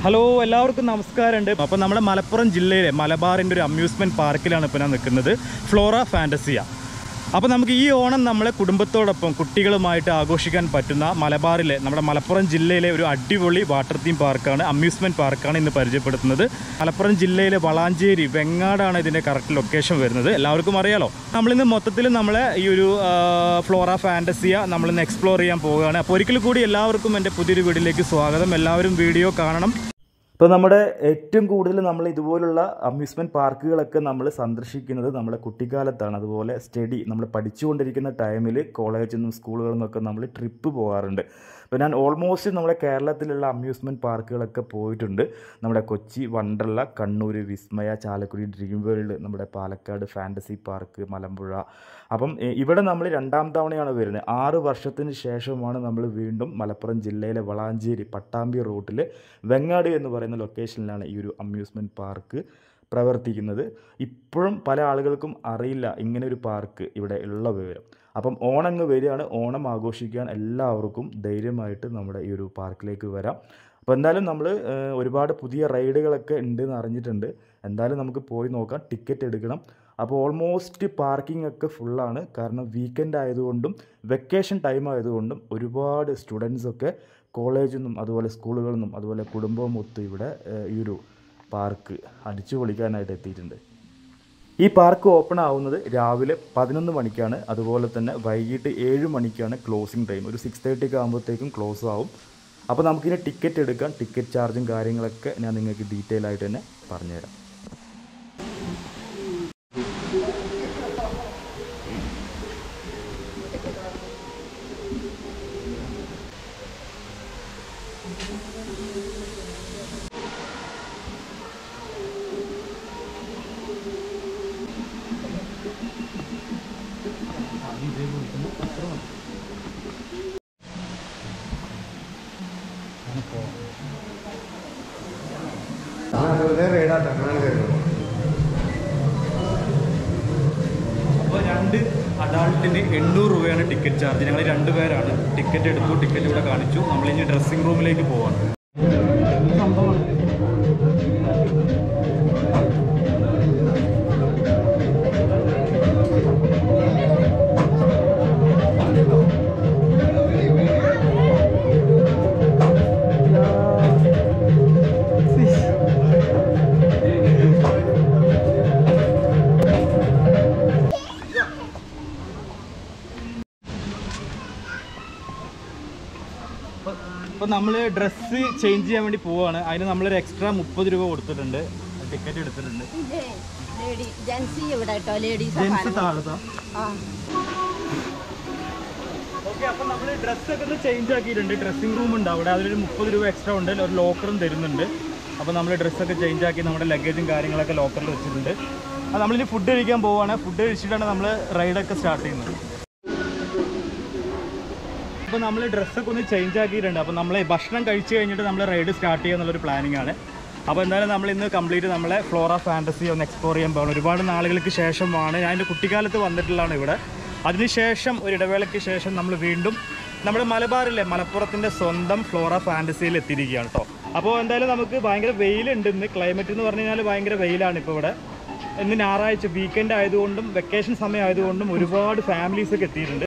Hello എല്ലാവർക്കും നമസ്കാരമുണ്ട് അപ്പോൾ നമ്മുടെ മലപ്പുറം ജില്ലയിലെ മലബാറിൻ്റെ ഒരു അമ്യൂസ്മെൻറ്റ് പാർക്കിലാണ് ഇപ്പോൾ ഞാൻ നിൽക്കുന്നത് ഫ്ലോറ ഫാൻറ്റസിയ അപ്പോൾ നമുക്ക് ഈ ഓണം നമ്മളെ കുടുംബത്തോടൊപ്പം കുട്ടികളുമായിട്ട് ആഘോഷിക്കാൻ പറ്റുന്ന മലബാറിലെ നമ്മുടെ മലപ്പുറം ജില്ലയിലെ ഒരു അടിപൊളി വാട്ടർ തീം പാർക്കാണ് അമ്യൂസ്മെൻറ്റ് പാർക്കാണ് ഇന്ന് പരിചയപ്പെടുത്തുന്നത് മലപ്പുറം ജില്ലയിലെ വളാഞ്ചേരി വെങ്ങാടാണ് ഇതിൻ്റെ കറക്റ്റ് ലൊക്കേഷൻ വരുന്നത് എല്ലാവർക്കും അറിയാലോ നമ്മളിന്ന് മൊത്തത്തിൽ നമ്മളെ ഈ ഒരു ആ, ഫ്ലോറ ഫാൻറ്റസിയ നമ്മളിന്ന് എക്സ്പ്ലോർ ചെയ്യാൻ പോവുകയാണ് അപ്പോൾ ഒരിക്കൽ കൂടി എല്ലാവർക്കും എൻ്റെ പുതിയൊരു വീഡിയോയിലേക്ക് സ്വാഗതം എല്ലാവരും വീഡിയോ കാണണം ഇപ്പോൾ നമ്മുടെ ഏറ്റവും കൂടുതൽ നമ്മൾ ഇതുപോലുള്ള അമ്യൂസ്മെൻറ്റ് പാർക്കുകളൊക്കെ നമ്മൾ സന്ദർശിക്കുന്നത് നമ്മുടെ കുട്ടിക്കാലത്താണ് അതുപോലെ സ്റ്റഡി നമ്മൾ പഠിച്ചുകൊണ്ടിരിക്കുന്ന ടൈമിൽ കോളേജിൽ നിന്നും സ്കൂളുകളിൽ നിന്നൊക്കെ നമ്മൾ ട്രിപ്പ് പോകാറുണ്ട് അപ്പോൾ ഞാൻ ഓൾമോസ്റ്റ് നമ്മുടെ കേരളത്തിലുള്ള അമ്യൂസ്മെൻറ്റ് പാർക്കുകളൊക്കെ പോയിട്ടുണ്ട് നമ്മുടെ കൊച്ചി വണ്ടർല കണ്ണൂർ വിസ്മയ ചാലക്കുടി ഡ്രീം വേൾഡ് നമ്മുടെ പാലക്കാട് ഫാൻറ്റസി പാർക്ക് മലമ്പുഴ അപ്പം എ, ഇവിടെ നമ്മൾ രണ്ടാം തവണയാണ് വരുന്നത് ആറ് വർഷത്തിന് ശേഷമാണ് നമ്മൾ വീണ്ടും മലപ്പുറം ജില്ലയിലെ വളാഞ്ചേരി പട്ടാമ്പി റൂട്ടിൽ വെങ്ങാട് എന്ന് പറയുന്ന ലൊക്കേഷനിലാണ് ഈ ഒരു അമ്യൂസ്മെൻറ്റ് പാർക്ക് പ്രവർത്തിക്കുന്നത് ഇപ്പോഴും പല ആളുകൾക്കും അറിയില്ല ഇങ്ങനെ ഒരു പാർക്ക് ഇവിടെ ഉള്ള വിവരം അപ്പം ഓണം അങ്ങ് വരികയാണ് ഓണം ആഘോഷിക്കാൻ എല്ലാവർക്കും ധൈര്യമായിട്ട് നമ്മുടെ ഈ ഒരു പാർക്കിലേക്ക് വരാം അപ്പോൾ എന്തായാലും നമ്മൾ ഒരുപാട് പുതിയ റൈഡുകളൊക്കെ ഉണ്ടെന്ന് അറിഞ്ഞിട്ടുണ്ട് എന്തായാലും നമുക്ക് പോയി നോക്കാം ടിക്കറ്റ് എടുക്കണം അപ്പോൾ ഓൾമോസ്റ്റ് പാർക്കിംഗ് ഒക്കെ ഫുള്ളാണ് കാരണം വീക്കെൻഡ് ആയതുകൊണ്ടും വെക്കേഷൻ ടൈം ആയതുകൊണ്ടും ഒരുപാട് സ്റ്റുഡൻസ് ഒക്കെ കോളേജിൽ നിന്നും അതുപോലെ സ്കൂളുകളിൽ നിന്നും അതുപോലെ കുടുംബവും ഒത്ത് ഇവിടെ ഏഹ്, ഈ ഒരു പാർക്ക് അടിച്ചു പൊളിക്കാനായിട്ട് എത്തിയിട്ടുണ്ട് ഈ പാർക്ക് ഓപ്പൺ ആവുന്നത് രാവിലെ പതിനൊന്ന് മണിക്കാണ് അതുപോലെ തന്നെ വൈകിട്ട് ഏഴ് മണിക്കാണ് ക്ലോസിംഗ് ടൈം ഒരു സിക്സ് തേർട്ടി ഒക്കെ ആകുമ്പോഴത്തേക്കും ക്ലോസ് ആവും അപ്പോൾ നമുക്കിനി ടിക്കറ്റ് എടുക്കാം ടിക്കറ്റ് ചാർജും കാര്യങ്ങളൊക്കെ ഞാൻ നിങ്ങൾക്ക് ഡീറ്റെയിൽ ആയിട്ട് തന്നെ പറഞ്ഞുതരാം അപ്പോൾ രണ്ട് അഡാൾട്ടിന് എണ്ണൂറ് രൂപയാണ് ടിക്കറ്റ് ചാർജ് ഞങ്ങൾ രണ്ട് പേരാണ് ടിക്കറ്റ് എടുത്തു ടിക്കറ്റ് ഇവിടെ കാണിച്ചു നമ്മളിനി ഡ്രസ്സിംഗ് റൂമിലേക്ക് പോവാണ് അപ്പോൾ നമ്മൾ ഡ്രസ്സ് ചേഞ്ച് ചെയ്യാൻ വേണ്ടി പോവാണ് അതിന് നമ്മളൊരു എക്സ്ട്രാ മുപ്പത് രൂപ കൊടുത്തിട്ടുണ്ട് ടിക്കറ്റ് എടുത്തിട്ടുണ്ട് ലേഡി ജെൻസി ഇവിടെ കേട്ടോ ലേഡീസ് ജെൻസ് താഴത്താ ആ ഓക്കെ അപ്പോൾ നമ്മൾ ഡ്രസ്സൊക്കെ ഒന്ന് ചേഞ്ച് ആക്കിയിട്ടുണ്ട് ഡ്രസ്സിംഗ് റൂം ഉണ്ട് അവിടെ അതിലൊരു മുപ്പത് രൂപ എക്സ്ട്രാ ഉണ്ട് ഒരു ലോക്കറും തരുന്നുണ്ട് അപ്പോൾ നമ്മൾ ഡ്രസ്സൊക്കെ ചേഞ്ച് ആക്കി നമ്മുടെ ലഗേജും കാര്യങ്ങളൊക്കെ ലോക്കറിൽ വെച്ചിട്ടുണ്ട് അത് നമ്മളിനി ഫുഡ് കഴിക്കാൻ പോവുകയാണ് ഫുഡ് കഴിച്ചിട്ടാണ് നമ്മൾ റൈഡൊക്കെ സ്റ്റാർട്ട് ചെയ്യുന്നത് അപ്പോൾ നമ്മൾ ഡ്രസ്സൊക്കെ ഒന്ന് ചേഞ്ച് ആക്കിയിട്ടുണ്ട് അപ്പോൾ നമ്മൾ ഭക്ഷണം കഴിച്ച് കഴിഞ്ഞിട്ട് നമ്മൾ റൈഡ് സ്റ്റാർട്ട് ചെയ്യുക എന്നുള്ളൊരു പ്ലാനിങ് ആണ് അപ്പോൾ എന്തായാലും നമ്മൾ ഇന്ന് കംപ്ലീറ്റ് നമ്മളെ ഫ്ലോറ ഫാൻറ്റസി ഒന്ന് എക്സ്പ്ലോർ ചെയ്യാൻ പോകണം ഒരുപാട് നാളുകൾക്ക് ശേഷമാണ് ഞാൻ എൻ്റെ കുട്ടിക്കാലത്ത് വന്നിട്ടുള്ളതാണ് ഇവിടെ അതിനുശേഷം ഒരു ഇടവേളയ്ക്ക് ശേഷം നമ്മൾ വീണ്ടും നമ്മുടെ മലബാറിലെ മലപ്പുറത്തിൻ്റെ സ്വന്തം ഫ്ലോറ ഫാൻറ്റസിയിൽ എത്തിയിരിക്കുകയാണ് കേട്ടോ അപ്പോൾ എന്തായാലും നമുക്ക് ഭയങ്കര വെയിലുണ്ട് ഇന്ന് ക്ലൈമറ്റ് എന്ന് പറഞ്ഞു കഴിഞ്ഞാൽ ഭയങ്കര വെയിലാണ് ഇപ്പോൾ ഇവിടെ ഇന്ന് ഞായറാഴ്ച വീക്കെൻഡ് ആയതുകൊണ്ടും വെക്കേഷൻ സമയം ആയതുകൊണ്ടും ഒരുപാട് ഫാമിലീസൊക്കെ എത്തിയിട്ടുണ്ട്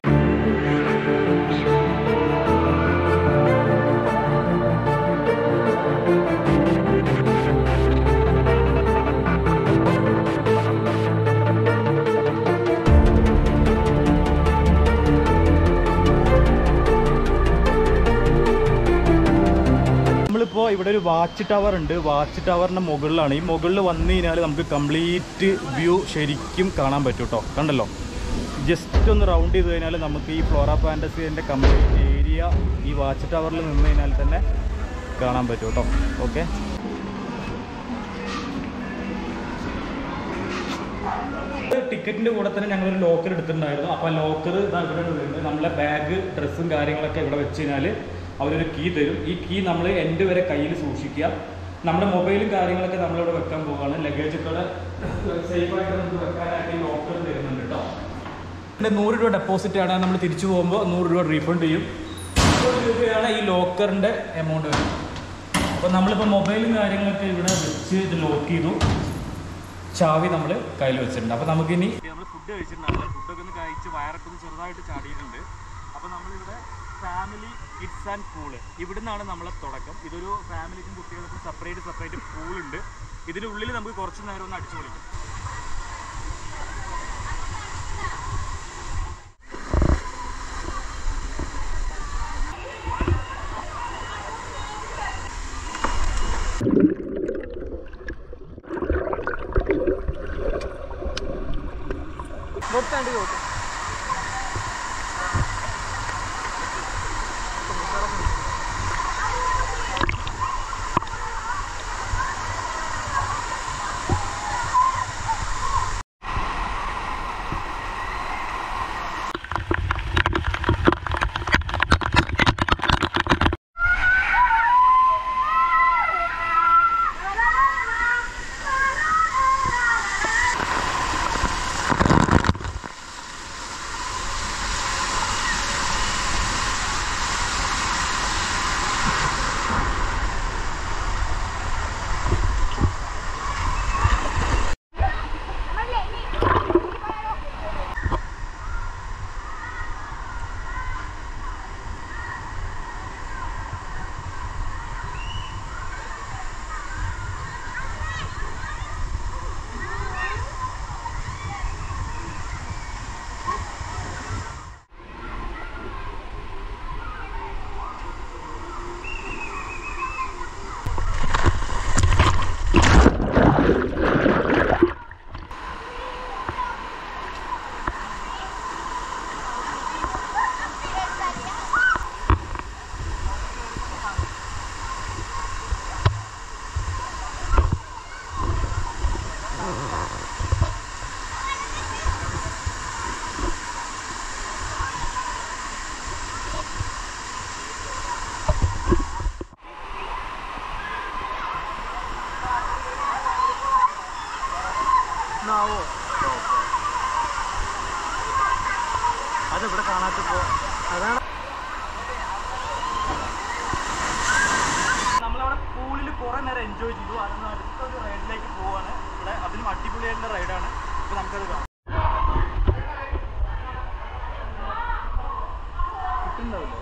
നമ്മളിപ്പോൾ ഇവിടെ ഒരു വാച്ച് ടവർ ഉണ്ട് വാച്ച് ടവറിൻ്റെ മുകളിലാണ് ഈ മുകളിൽ വന്നു കഴിഞ്ഞാൽ നമുക്ക് കംപ്ലീറ്റ് വ്യൂ ശരിക്കും കാണാൻ പറ്റും കേട്ടോ കണ്ടല്ലോ ജസ്റ്റ് ഒന്ന് റൗണ്ട് ചെയ്ത് കഴിഞ്ഞാൽ നമുക്ക് ഈ ഫ്ലോറ ഫാൻറ്റസിൻ്റെ കംപ്ലീറ്റ് ഏരിയ ഈ വാച്ച് ടവറിൽ നിന്ന് കഴിഞ്ഞാൽ തന്നെ കാണാൻ പറ്റും കേട്ടോ ഓക്കെ ടിക്കറ്റിന്റെ കൂടെ തന്നെ ഞങ്ങൾ ഒരു ലോക്കർ എടുത്തിട്ടുണ്ടായിരുന്നു അപ്പോൾ ലോക്കർ ഇതാ ഇവിടെ വരുന്നത് നമ്മളെ ബാഗ് ഡ്രസ്സും കാര്യങ്ങളൊക്കെ ഇവിടെ വെച്ച് കഴിഞ്ഞാൽ അവരൊരു കീ തരും ഈ കീ നമ്മൾ എൻ്റെ വരെ കയ്യിൽ സൂക്ഷിക്കുക നമ്മുടെ മൊബൈലും കാര്യങ്ങളൊക്കെ നമ്മളിവിടെ വെക്കാൻ പോവുകയാണ് ലഗേജ് ഒക്കെ സേഫ് ആയിട്ട് നമുക്ക് വെക്കാനായിട്ട് ഈ ലോക്കർ തരുന്നുണ്ട് കേട്ടോ പിന്നെ നൂറ് രൂപ ഡെപ്പോസിറ്റ് ആണ് നമ്മൾ തിരിച്ചു പോകുമ്പോൾ നൂറ് രൂപ റീഫണ്ട് ചെയ്യും നൂറ് രൂപയാണ് ഈ ലോക്കറിൻ്റെ എമൗണ്ട് വരുന്നത് അപ്പോൾ നമ്മളിപ്പോൾ മൊബൈലും കാര്യങ്ങളൊക്കെ ഇവിടെ വെച്ച് ഇത് ലോക്ക് ചെയ്തു ചാവി നമ്മൾ കയ്യിൽ വെച്ചിട്ടുണ്ട് അപ്പോൾ നമുക്കിനി നമ്മൾ ഫുഡ് കഴിച്ചിട്ടുണ്ടാവില്ല ഫുഡൊക്കെ ഒന്ന് കഴിച്ച് വയറൊക്കെ ഒന്ന് ചെറുതായിട്ട് ചാടിയിട്ടുണ്ട് അപ്പോൾ നമ്മളിവിടെ ഫാമിലി കിഡ്സ് ആൻഡ് പൂള് ഇവിടെ നിന്നാണ് നമ്മളെ തുടക്കം ഇതൊരു ഫാമിലിക്കും കുട്ടികൾക്കും സെപ്പറേറ്റ് സെപ്പറേറ്റ് പൂളുണ്ട് ഇതിനുള്ളിൽ നമുക്ക് കുറച്ച് നേരം ഒന്ന് അടിച്ചു പൊളിക്കാം അത് ഇവിടെ കാണാത്തപ്പോ അതാണ് നമ്മളവിടെ പൂളിൽ കുറെ നേരം എൻജോയ് ചെയ്തു അതിന് അടുത്തൊരു റൈഡിലേക്ക് പോവാണ് ഇവിടെ അതിനും അടിപൊളിയായിട്ടുള്ള റൈഡാണ് ഇപ്പൊ നമുക്കത് കാണാം കിട്ടുന്നുണ്ടാവില്ലേ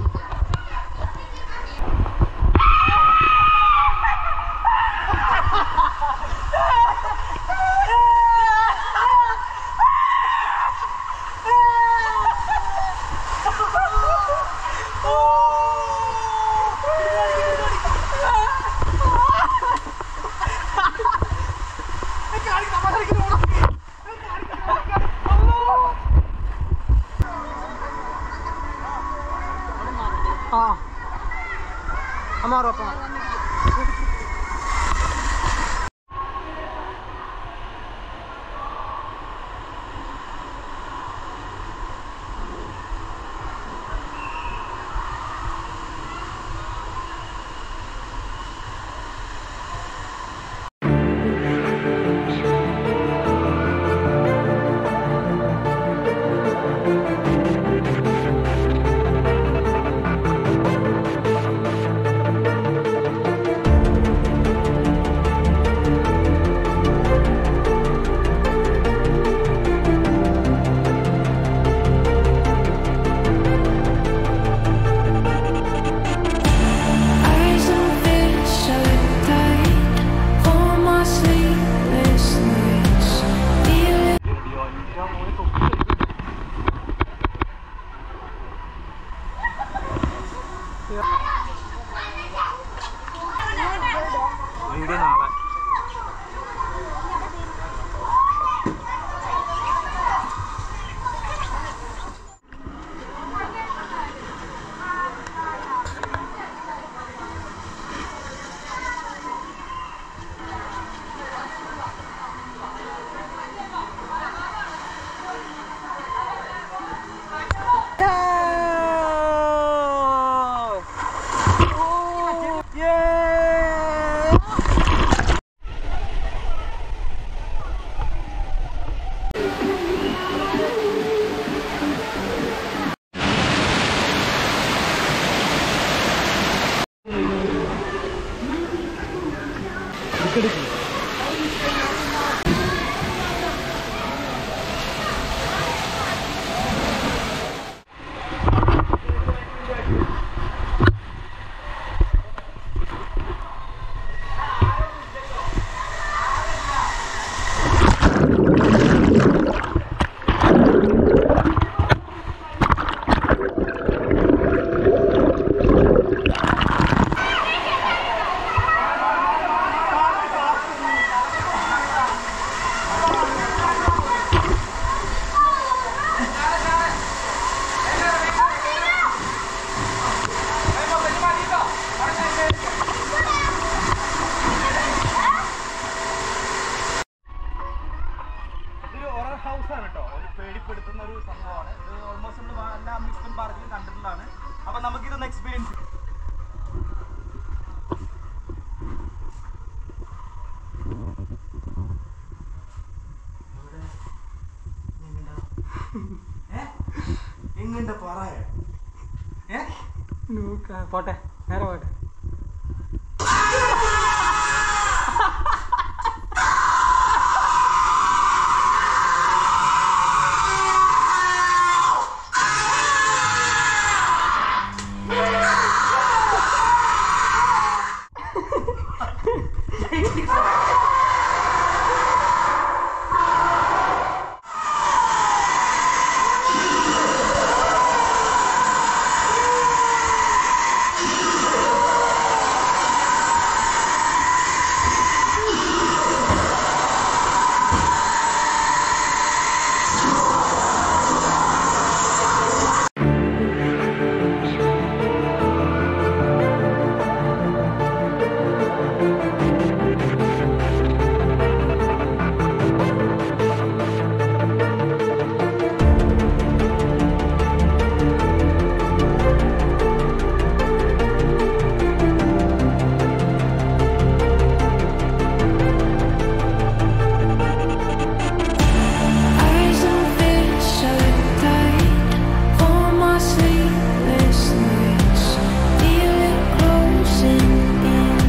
Eyes on fish shut tight for my sleepless nights. Feeling video നാളെ എടുക്കെടുക്ക് ഇതൊരു ഹൊറർ ഹൗസ് ആണ് കേട്ടോ ഒരു പേടിപ്പെടുത്തുന്ന ഒരു സംഭവമാണ് ഇത് ഓൾമോസ്റ്റ് നമ്മൾ എല്ലാ അമ്യൂസ്മെന്റ് പാർക്കിലും കണ്ടിട്ടുള്ളതാണ് അപ്പൊ നമുക്കിതൊന്ന് എക്സ്പീരിയൻസ് എങ്ങണ്ട പറയാ ഏ പോട്ടെ നേരെ പോട്ടെ Eyes on fish shut tight for my sleepless nights. Feel it closing in.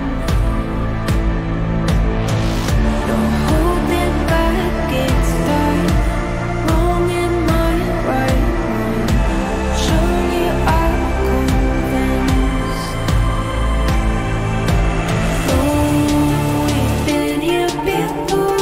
Don't hold it back, it's tight. Wrong in my right mind. Surely I'll convince. Oh, we've been here before.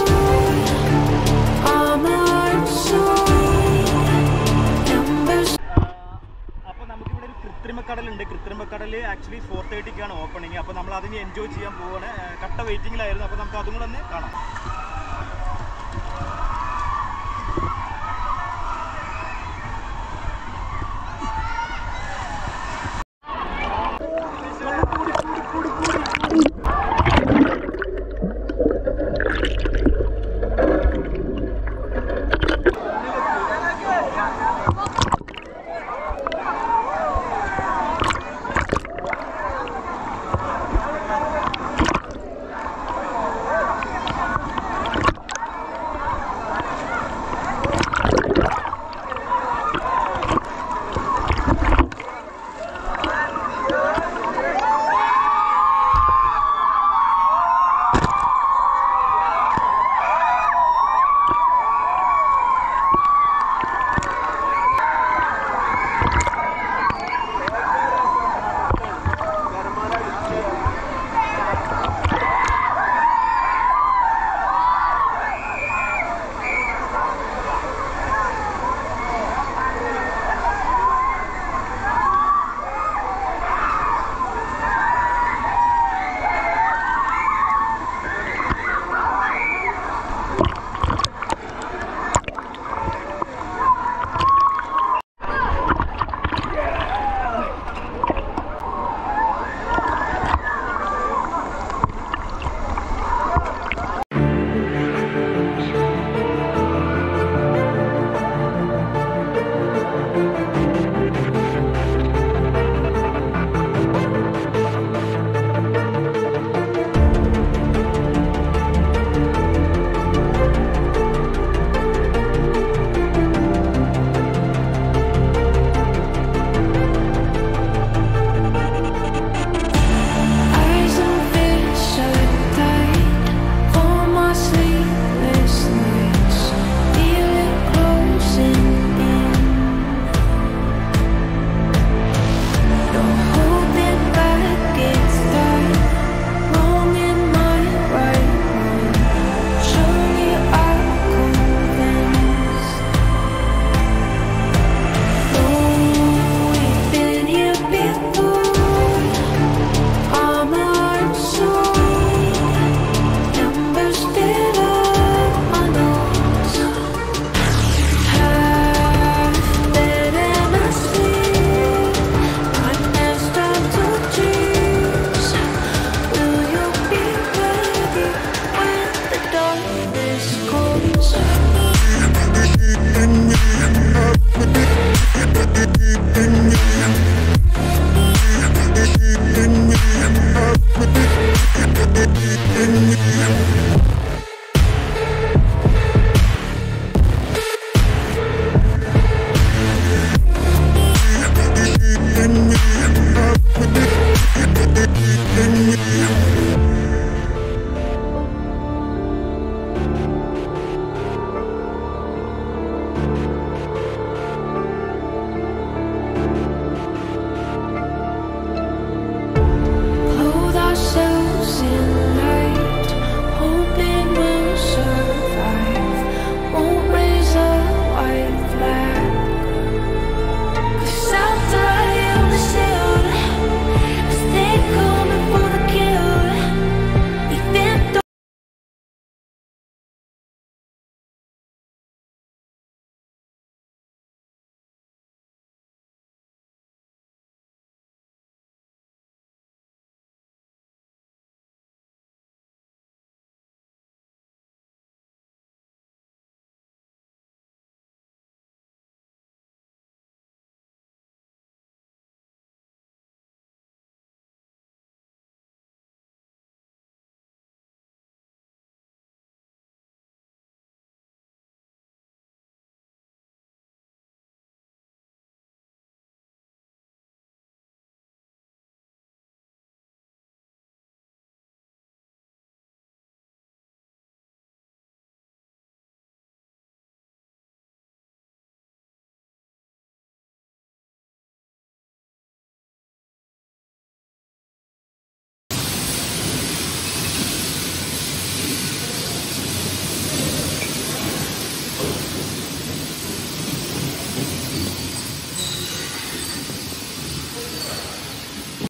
I'm a soul. Numbers അപ്പോൾ നമുക്കിവിടെ ഒരു കൃത്രിമക്കടലുണ്ട് കൃത്രിമക്കടൽ actually four തേർട്ടിക്കാണ് opening അപ്പോൾ നമ്മൾ അതിന് enjoy ചെയ്യാൻ പോവാണ് ഏഹ് കട്ട വെയിറ്റിംഗിലായിരുന്നു അപ്പോൾ നമുക്ക് അതും കൂടെ ഒന്ന് കാണാം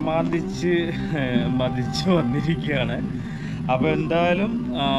അർമാദിച്ച് മതിച്ച് വന്നിരിക്കുകയാണ് അപ്പോൾ എന്തായാലും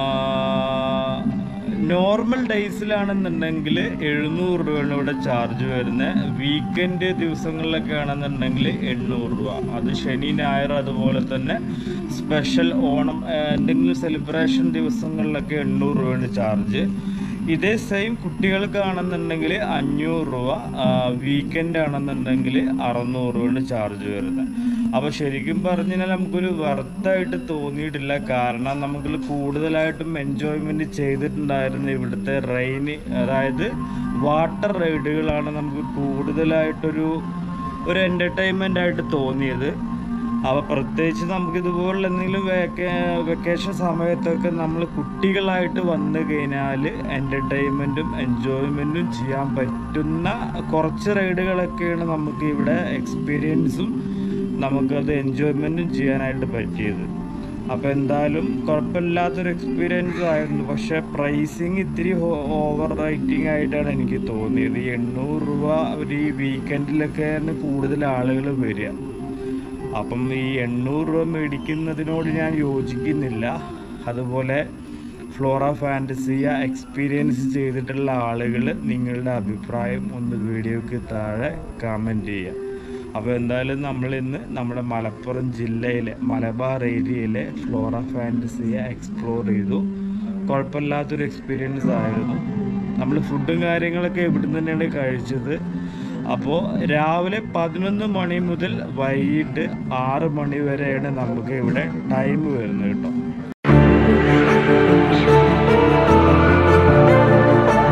നോർമൽ ഡേയ്സിലാണെന്നുണ്ടെങ്കിൽ എഴുന്നൂറ് രൂപയാണ് ഇവിടെ ചാർജ് വരുന്നത് വീക്കെൻഡ് ദിവസങ്ങളിലൊക്കെ ആണെന്നുണ്ടെങ്കിൽ എണ്ണൂറ് രൂപ അത് ശനി ഞായർ അതുപോലെ തന്നെ സ്പെഷ്യൽ ഓണം ആ, എന്തെങ്കിലും സെലിബ്രേഷൻ ദിവസങ്ങളിലൊക്കെ എണ്ണൂറ് രൂപയാണ് ചാർജ് ഇതേ സെയിം കുട്ടികൾക്കാണെന്നുണ്ടെങ്കിൽ അഞ്ഞൂറ് രൂപ വീക്കെൻഡ് ആണെന്നുണ്ടെങ്കിൽ അറുന്നൂറ് രൂപയാണ് ചാർജ് വരുന്നത് അപ്പോൾ ശരിക്കും പറഞ്ഞു കഴിഞ്ഞാൽ നമുക്കൊരു വർത്തായിട്ട് തോന്നിയിട്ടില്ല കാരണം നമുക്ക് കൂടുതലായിട്ടും എൻജോയ്മെൻറ്റ് ചെയ്തിട്ടുണ്ടായിരുന്ന ഇവിടുത്തെ റെയിന് അതായത് വാട്ടർ റൈഡുകളാണ് നമുക്ക് കൂടുതലായിട്ടൊരു ഒരു എൻ്റർടൈൻമെൻ്റ് ആയിട്ട് തോന്നിയത് അപ്പോൾ പ്രത്യേകിച്ച് നമുക്ക് ഇതുപോലുള്ള എന്തെങ്കിലും വെക്കേ വെക്കേഷൻ സമയത്തൊക്കെ നമ്മൾ കുട്ടികളായിട്ട് വന്നു കഴിഞ്ഞാൽ എൻ്റർടൈൻമെൻറ്റും എൻജോയ്മെൻറ്റും ചെയ്യാൻ പറ്റുന്ന കുറച്ച് റൈഡുകളൊക്കെയാണ് നമുക്ക് ഇവിടെ എക്സ്പീരിയൻസും നമുക്കത് എൻജോയ്മെൻറ്റും ചെയ്യാനായിട്ട് പറ്റിയത് അപ്പോൾ എന്തായാലും കുഴപ്പമില്ലാത്തൊരു എക്സ്പീരിയൻസ് ആയിരുന്നു പക്ഷേ പ്രൈസിങ് ഇത്തിരി ഓവർ റൈറ്റിംഗ് ആയിട്ടാണ് എനിക്ക് തോന്നിയത് ഈ എണ്ണൂറ് രൂപ ഒരു ഈ വീക്കെൻഡിലൊക്കെയാണ് കൂടുതൽ ആളുകൾ വരിക അപ്പം ഈ എണ്ണൂറ് രൂപ മേടിക്കുന്നതിനോട് ഞാൻ യോജിക്കുന്നില്ല അതുപോലെ ഫ്ലോറ ഫാൻറ്റസിയ എക്സ്പീരിയൻസ് ചെയ്തിട്ടുള്ള ആളുകൾ നിങ്ങളുടെ അഭിപ്രായം ഒന്ന് വീഡിയോയ്ക്ക് താഴെ കമൻറ്റ് ചെയ്യുക അപ്പോൾ എന്തായാലും നമ്മൾ ഇന്ന് നമ്മുടെ മലപ്പുറം ജില്ലയിലെ മലബാർ ഏരിയയിലെ ഫ്ലോറ ഫാൻറ്റസിയ എക്സ്പ്ലോർ ചെയ്തു കുഴപ്പമില്ലാത്തൊരു എക്സ്പീരിയൻസ് ആയിരുന്നു നമ്മൾ ഫുഡും കാര്യങ്ങളൊക്കെ ഇവിടുന്ന് തന്നെയാണ് കഴിച്ചത് അപ്പോൾ രാവിലെ പതിനൊന്ന് മണി മുതൽ വൈകിട്ട് ആറ് മണി വരെയാണ് നമുക്ക് ഇവിടെ ടൈം വരുന്നത് കേട്ടോ